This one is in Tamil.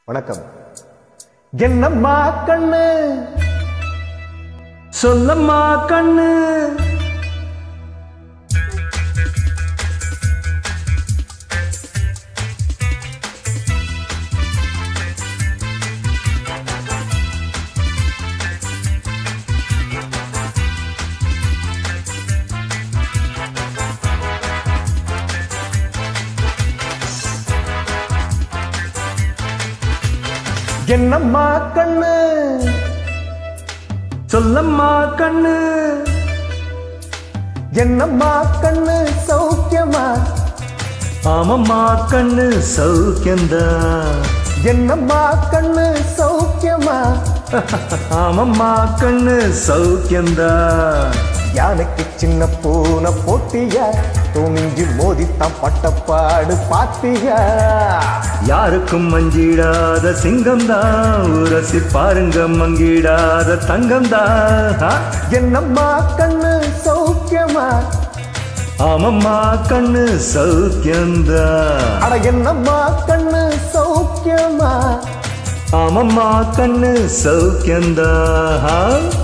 வணக்கம் என்னம்மா கண்ணு சொல்லம்மா கண்ணு என்னம்மா கண்ணு சொல்லம்மா கண்ணு என்னம்மா கண்ணு சௌக்கியமா ஆமம்மா கண்ணு சௌக்கியந்தா என்னம்மா கண்ணு சௌக்கியமா ஆமம்மா கண்ணு சௌக்கியந்தா யானைக்கு சின்ன பூனை போட்டியா துணிஞ்சு மோதித்தான் பட்டப்பாடு பாத்தியா யாருக்கும் மஞ்சிடாத சிங்கம்தான் உரசி பாருங்க மங்கிடாத தங்கம்தான் என்னம்மா கண்ணு சௌக்கியமா ஆமம்மா கண்ணு சௌக்கியந்தா அட என்னம்மா கண்ணு சௌக்கியமா ஆமம்மா கண்ணு சௌக்கியந்தா